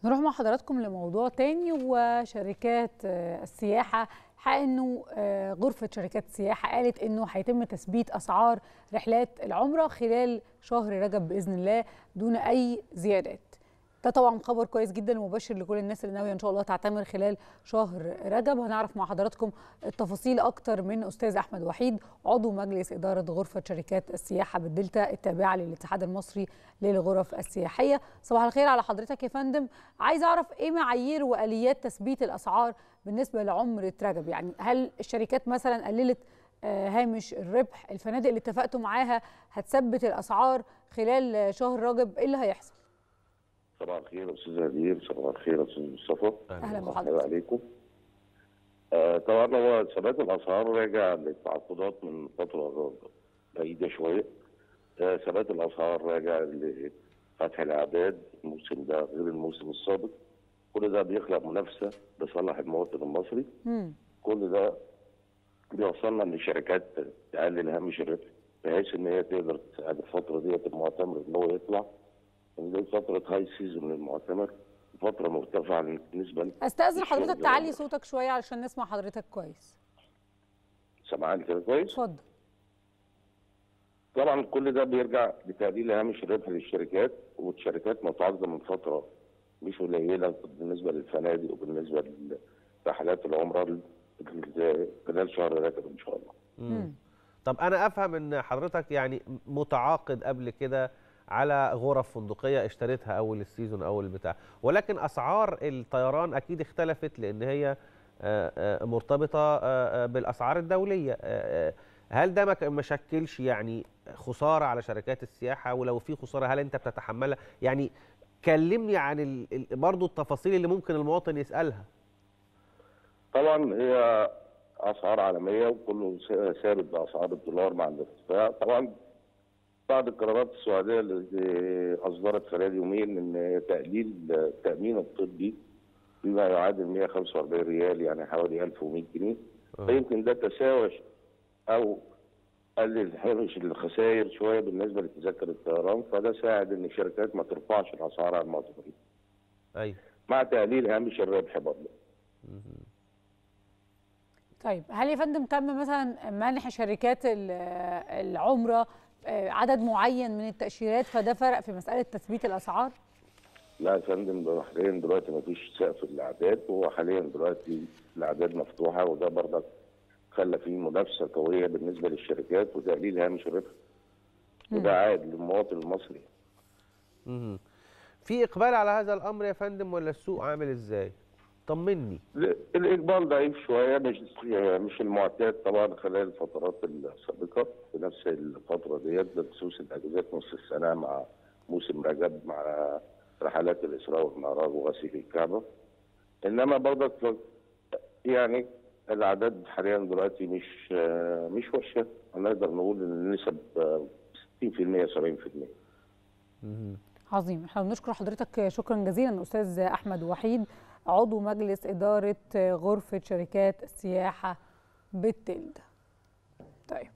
نروح مع حضراتكم لموضوع تاني وشركات السياحة حق انه غرفة شركات السياحة قالت انه هيتم تثبيت اسعار رحلات العمرة خلال شهر رجب بإذن الله دون اي زيادات ده طبعا خبر كويس جدا ومبشر لكل الناس اللي ناويه ان شاء الله تعتمر خلال شهر رجب هنعرف مع حضراتكم التفاصيل اكتر من استاذ احمد وحيد عضو مجلس اداره غرفه شركات السياحه بالدلتا التابعه للاتحاد المصري للغرف السياحيه صباح الخير على حضرتك يا فندم عايز اعرف ايه معايير واليات تثبيت الاسعار بالنسبه لعمره رجب يعني هل الشركات مثلا قللت هامش الربح الفنادق اللي اتفقتوا معاها هتثبت الاسعار خلال شهر رجب ايه اللي هيحصل صباح الخير يا استاذ هدير صباح الخير يا استاذ مصطفى اهلا السلام بحضرتك عليكم آه طبعا هو ثبات الاسعار راجع للتعاقدات من فتره بعيده شويه آه ثبات الاسعار راجع لفتح الاعداد الموسم ده غير الموسم السابق كل ده بيخلق منافسه لصالح المواطن المصري مم. كل ده بيوصلنا ان الشركات تقلل هامش الربح بحيث ان هي تقدر تساعد الفتره ديت المعتمر ان هو يطلع دي فتره هاي سيزون للمعتمر فتره مرتفعه بالنسبه استاذن حضرتك للشغل. تعلي صوتك شويه علشان نسمع حضرتك كويس سامعاني كده كويس؟ اتفضل طبعا كل ده بيرجع لتقليل هامش الربح للشركات والشركات متعاقده من فتره مش قليله بالنسبه للفنادق وبالنسبه لرحلات العمره خلال شهر رجب ان شاء الله. مم. طب انا افهم ان حضرتك يعني متعاقد قبل كده على غرف فندقيه اشتريتها اول السيزون اول البتاع ولكن اسعار الطيران اكيد اختلفت لان هي آه، آه، مرتبطه آه، آه، بالاسعار الدوليه آه، آه، هل ده ما ك- ما شكلش يعني خساره على شركات السياحه ولو في خساره هل انت بتتحملها يعني كلمني عن ال- ال- برضو التفاصيل اللي ممكن المواطن يسالها طبعا هي اسعار عالميه وكله ثابت باسعار الدولار مع الارتفاع طبعا بعض القرارات السعوديه اللي اصدرت خلال يومين ان تقليل التامين الطبي بما يعادل 145 ريال يعني حوالي 1100 جنيه آه. فيمكن ده تساوى او قلل هامش الخسائر شويه بالنسبه لتذاكر الطيران فده ساعد ان الشركات ما ترفعش الاسعار على المعتمرين ايوه مع تقليل هامش الربح برضه طيب هل يا فندم تم مثلا منح شركات ال- العمره آه، عدد معين من التاشيرات فده فرق في مساله تثبيت الاسعار لا يا فندم حاليا دلوقتي ما فيش سقف الاعداد وهو حاليا دلوقتي الاعداد مفتوحه وده برضك خلى فيه منافسه قويه بالنسبه للشركات وتقليل هامش الربح وده عائد للمواطن المصري مهم. في اقبال على هذا الامر يا فندم ولا السوق عامل ازاي طمني ال- الاقبال ضعيف شويه مش مش المعتاد طبعا خلال الفترات السابقه في نفس الفتره ديت بخصوص الاجازات نص السنه مع موسم رجب مع رحلات الاسراء والمعراج وغسيل الكعبه انما برضك يعني الاعداد حاليا دلوقتي مش مش وحشه نقدر نقول ان النسب 60% 70% مهم. عظيم احنا بنشكر حضرتك شكرا جزيلا استاذ احمد وحيد عضو مجلس اداره غرفه شركات السياحه بالتلد طيب